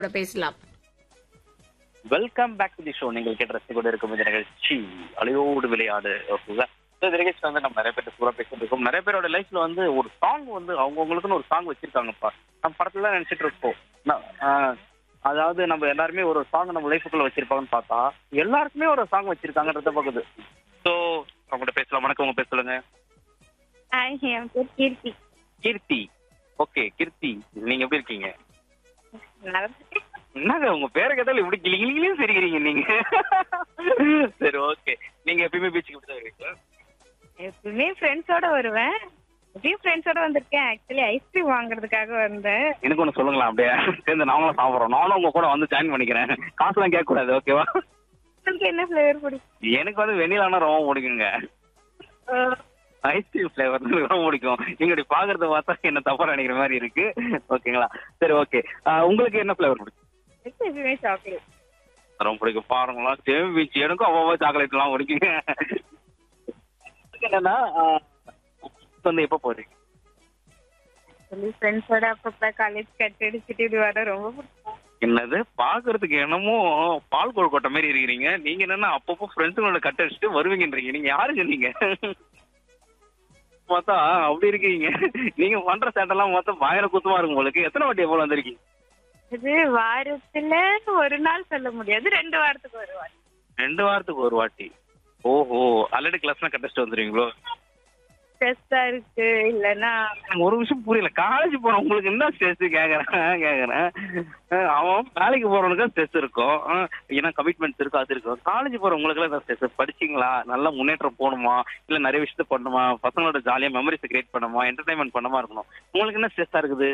கூட பேசலாம் welcome back to the show நீங்கள் கேட்ட ரசித்து கொண்டு இருக்கும் இந்த நிகழ்ச்சி அலையோடு விளையாடு ஓகேங்களா So, இந்த நிகழ்ச்சி வந்து நம்ம நிறைய பேர் சூப்பரா பேசிட்டு இருக்கோம் நிறைய பேரோட லைஃப்ல வந்து ஒரு சாங் வந்து அவங்கவுங்களுக்குன்னு ஒரு சாங் வச்சிருக்காங்கப்பா நம்ம படத்துல தான் நினைச்சிட்டு இருப்போம் நான், ஆஹ், அதாவது நம்ம எல்லாருமே ஒரு சாங் நம்ம லைஃபுக்குள்ள வச்சிருப்பாங்கன்னு பார்த்தா எல்லாருக்குமே ஒரு சாங் வச்சிருக்காங்கன்றத பார்க்குது ஸோ அவங்கள்ட்ட பேசலாம் வணக்கம் உங்க பேர் சொல்லுங்க ஹாய் என் பேர் கீர்த்தி கீர்த்தி ஓகே கீர்த்தி நீங்க எப்படி இருக்கீங்க நல்லா இருக்கேன். என்னங்க உங்க பேரை கேட்டாலும் இப்படி கிளிங்கிலியும் சிரிக்கிறீங்க நீங்க சரி ஓகே நீங்க எப்பயுமே பீச்சுக்கு இப்படி தான் இருக்கீங்களா எப்பவுமே ஃப்ரெண்ட்ஸோட வருவேன் எப்பயும் ஃப்ரெண்ட்ஸோட வந்திருக்கேன் ஆக்சுவலி ஐஸ்கிரீம் வாங்குறதுக்காக வந்தேன் எனக்கு ஒன்று சொல்லுங்களா அப்படியே சேர்ந்து நாங்களும் சாப்பிட்றோம் நானும் உங்க கூட வந்து ஜாயின் பண்ணிக்கிறேன் காசுலாம் கேட்க கூடாது ஓகேவா உங்களுக்கு என்ன ஃப்ளேவர் பிடிக்கும் எனக்கு வந்து வெண்ணிலானா ரொம்ப பிடிக்குங்க ஐஸ்கிரீம் ஃபிளேவர் ரொம்ப பிடிக்கும் நீங்க இப்படி பாக்குறத பார்த்தா என்ன தப்பா நினைக்கிற மாதிரி இருக்கு ஓகேங்களா சரி ஓகே உங்களுக்கு என்ன ஃபிளேவர் பிடிக்கும் எனக்கு எப்பவுமே சாக்லேட் ரொம்ப பிடிக்கும் பாருங்களா சேம் பீச் எனக்கும் அவ்வளோ சாக்லேட் எல்லாம் பிடிக்குங்க என்னன்னா ஆஹ், வந்து எப்போ போறீங்க சொல்லி ஃப்ரெண்ட்ஸோட அப்பப்ப காலேஜ் கட் அடிச்சுட்டு இப்படி வர ரொம்ப பிடிக்கும் என்னது பாக்குறதுக்கு என்னமோ பால் கொழுக்கொட்டை மாதிரி இருக்கிறீங்க நீங்க என்னன்னா அப்பப்போ ஃப்ரெண்ட்ஸுங்களோட கட் அடிச்சுட்டு வருவீங்கன்றீங்க நீங்க யாரு சொன்னீங்க பார்த்தா அப்படி இருக்கீங்க நீங்க பண்ற சேட்டெல்லாம் மொத்தம் பயங்கர குத்தமா இருக்கும் உங்களுக்கு எத்தனை வாட்டி எவ்வளவு வந்திருக்கீங்க இது வாரத்துல ஒரு நாள் சொல்ல முடியாது ரெண்டு வாரத்துக்கு ஒரு வாரம் ரெண்டு வாரத்துக்கு ஒரு வாட்டி ஓஹோ ஆல்ரெடி கிளாஸ்லாம் கட்டச்சிட்டு வந்துருவீங்களோ ஸ்ட்ரெஸ்ஸா இருக்கு இல்லைன்னா எனக்கு ஒரு விஷயம் புரியல காலேஜ் போற உங்களுக்கு என்ன ஸ்ட்ரெஸ் கேக்குறேன் கேக்குறேன் அஹ் அவன் வேலைக்கு போறவனுக்கு ஸ்ட்ரெஸ் இருக்கும் அஹ் ஏன்னா கமிட்மெண்ட்ஸ் இருக்கும் அது இருக்கும் காலேஜ் போறவங்களுக்கு எல்லாம் ஸ்ட்ரெஸ் படிச்சீங்களா நல்ல முன்னேற்றம் போகணுமா இல்ல நிறைய விஷயத்த பண்ணணுமா பசங்களோட ஜாலியா மெமரிஸ் கிரியேட் பண்ணுமா என்டர்டைன்மெண்ட் பண்ணமா இருக்கணும் உங்களுக்கு என்ன ஸ்ட்ரெஸ்ஸா இருக்குது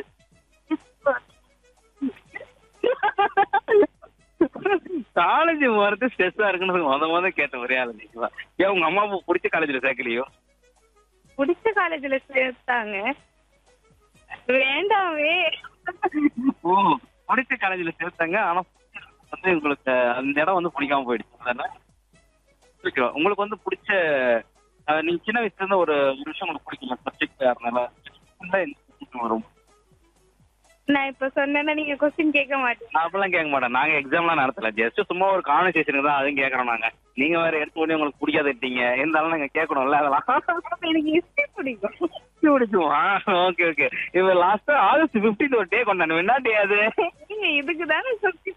காலேஜ் போறது ஸ்ட்ரெஸ்ஸா இருக்குன்னு முத முத கேட்ட ஒரே ஆளு நீங்களா ஏன் உங்க அம்மா அப்பா பிடிச்ச காலேஜ்ல சேர்க்கலையோ பிடிச்ச காலேஜ்ல சேர்த்தாங்க வேண்டாமே ஓ பிடிச்ச காலேஜ்ல சேர்த்தாங்க ஆனா வந்து உங்களுக்கு அந்த இடம் வந்து பிடிக்காம போயிடுச்சு அதானே ஓகே உங்களுக்கு வந்து பிடிச்ச அஹ், நீங்க சின்ன வயசுல இருந்த ஒரு ஒரு விஷயம் உங்களுக்கு பிடிக்கல சப்ஜெக்ட் யாருனால இந்த subject வரும் நான் இப்ப சொன்னேன்னா நீங்க கொஸ்டின் கேட்க மாட்டீங்க நான் அப்பெல்லாம் கேட்க மாட்டேன் நாங்க எக்ஸாம்லாம் நடத்தல ஜஸ்ட் சும்மா ஒரு கான்வர்சேஷனுக்கு தான் அதுவும் கேட்கறோம் நாங்க நீங்க வேற எடுத்த உடனே உங்களுக்கு பிடிக்காதுட்டீங்க இருந்தாலும் நாங்க கேட்கணும்ல அதெல்லாம் அப்ப எனக்கு ஹிஸ்டரி பிடிக்கும் பிடிக்குமா ஓகே ஓகே இப்ப லாஸ்டா ஆகஸ்ட் 15 ஒரு டே கொண்டாடு என்ன டே அது நீங்க இதுக்கு தானே சொல்லி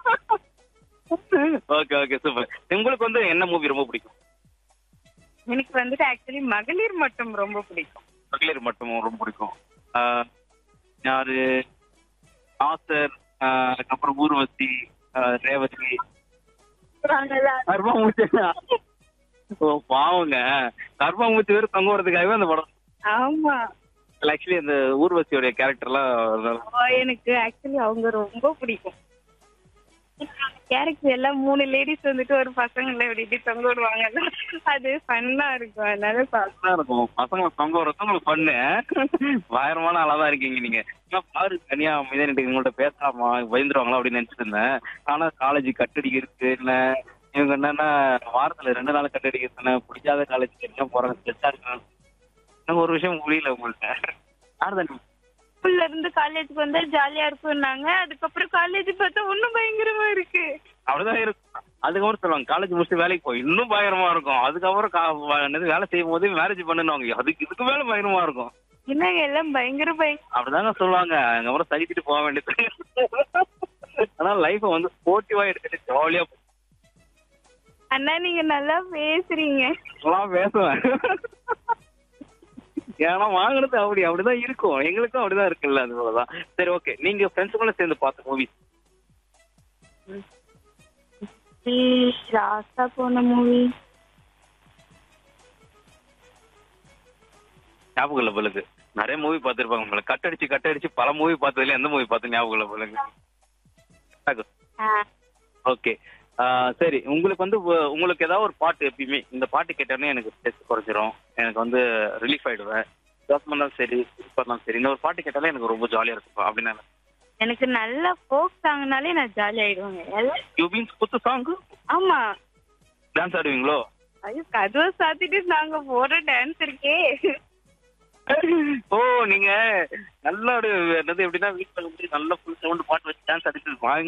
ஓகே ஓகே சூப்பர் உங்களுக்கு வந்து என்ன மூவி ரொம்ப பிடிக்கும் எனக்கு வந்துட்டு ஆக்சுவலி மகளிர் மட்டும் ரொம்ப பிடிக்கும் மகளிர் மட்டும் ரொம்ப பிடிக்கும் ஆஹ் யாரு ஆசர் ஆஹ் அதுக்கப்புறம் ஊர்வசி ஆஹ் ரேவதி கர்ப்பாமூச்சி ஓ பாவங்க கர்ப்பாமூச்சி வேறு தொங்க வரதுக்காகவே அந்த படம் ஆமா ஆக்சுவலி அந்த ஊர்வசியோடைய கேரக்டர்லாம் ஓ, எனக்கு ஆக்சுவலி அவங்க ரொம்ப பிடிக்கும் கேரக்டர் எல்லாம் மூணு லேடிஸ் வந்துட்டு ஒரு பசங்களை இப்படி இப்படி தொங்க விடுவாங்கல்ல அது ஃபன்னா இருக்கும் அதனால பாப்பேன். நல்லா இருக்கும் பசங்க தொங்க வரது உங்களுக்கு பண்ணு பயங்கரமான ஆளா தான் இருக்கீங்க நீங்க ஆனா பாரு தனியா அமைதியா உங்கள்ட்ட பேசாமா பயந்துருவாங்களா அப்படின்னு நினைச்சிட்டு இருந்தேன் ஆனா காலேஜ் கட்டடிக்க இருக்கு இல்ல இவங்க என்னன்னா வாரத்துல ரெண்டு நாள் கட்டடிக்க பிடிக்காத காலேஜ் என்ன போறாங்க ஸ்ட்ரெஸ்ஸா இருக்காங்க எனக்கு ஒரு விஷயம் புரியல உங்கள்ட்ட யார் தான் ஸ்கூல்ல இருந்து காலேஜுக்கு வந்தா ஜாலியா இருக்கும்னாங்க அதுக்கப்புறம் காலேஜ் பார்த்தா இன்னும் பயங்கரமா இருக்கு அப்படிதான் இருக்கும் அதுக்கப்புறம் சொல்லுவாங்க காலேஜ் முடிச்சுட்டு வேலைக்கு போய் இன்னும் பயங்கரமா இருக்கும் அதுக்கப்புறம் கா- வ- என்னது வேலை செய்யும் போது மேரேஜ் பண்ணுவாங்க அதுக்கு இதுக்கு மேல பயங்கரமா இருக்கும் என்னங்க எல்லாம் பயங்கர பயங்கர அப்படிதாங்க சொல்லுவாங்க அதுக்கப்புறம் சகிச்சுட்டு போக வேண்டியது ஆனா லைஃப வந்து ஸ்போர்ட்டிவா எடுத்துட்டு ஜாலியா அண்ணா நீங்க நல்லா பேசுறீங்க எல்லாம் பேசுவேன் ஏன்னா வாங்குறது அப்படி அப்படிதான் இருக்கும் எங்களுக்கும் அப்படிதான் இருக்குல்ல அது போலதான் சரி ஓகே நீங்க ஃப்ரெண்ட்ஸுக்குள்ள சேர்ந்து பார்த்த மூவிஸ் லாஸ்டா போன மூவி ஞாபகம் இல்ல பிள்ளைக்கு நிறைய மூவி பார்த்திருப்பாங்க உங்களை கட் அடிச்சு கட் அடிச்சு பல மூவி பார்த்ததுல எந்த மூவி பார்த்து ஞாபகம் இல்ல பிள்ளைங்க ஓகே சரி உங்களுக்கு வந்து உ- உங்களுக்கு ஏதாவது ஒரு பாட்டு எப்பயுமே இந்த பாட்டு கேட்டோன்னே எனக்கு ஸ்ட்ரெஸ் குறைஞ்சிரும் எனக்கு வந்து ரிலீஃப் ஆயிடுவேன் ஜாப் பண்ணாலும் சரி இப்போ இருந்தாலும் சரி இந்த ஒரு பாட்டு கேட்டாலே எனக்கு ரொம்ப ஜாலியா இருக்கும் அப்படின்னா எனக்கு நல்ல ஃபோக் சாங்னாலே நான் ஜாலி ஆயிடுவாங்க எல்லாம் யூ மீன்ஸ் குத்து சாங் ஆமா டான்ஸ் ஆடுவீங்களோ ஐயோ கதவை சாத்திட்டு நாங்க போற டான்ஸ் இருக்கே ஓ நீங்க நல்ல ஒரு என்னது எப்படின்னா வீட்டுல வந்து நல்ல ஃபுல் சவுண்ட் பாட்டு வச்சு டான்ஸ் ஆடிட்டு வாங்க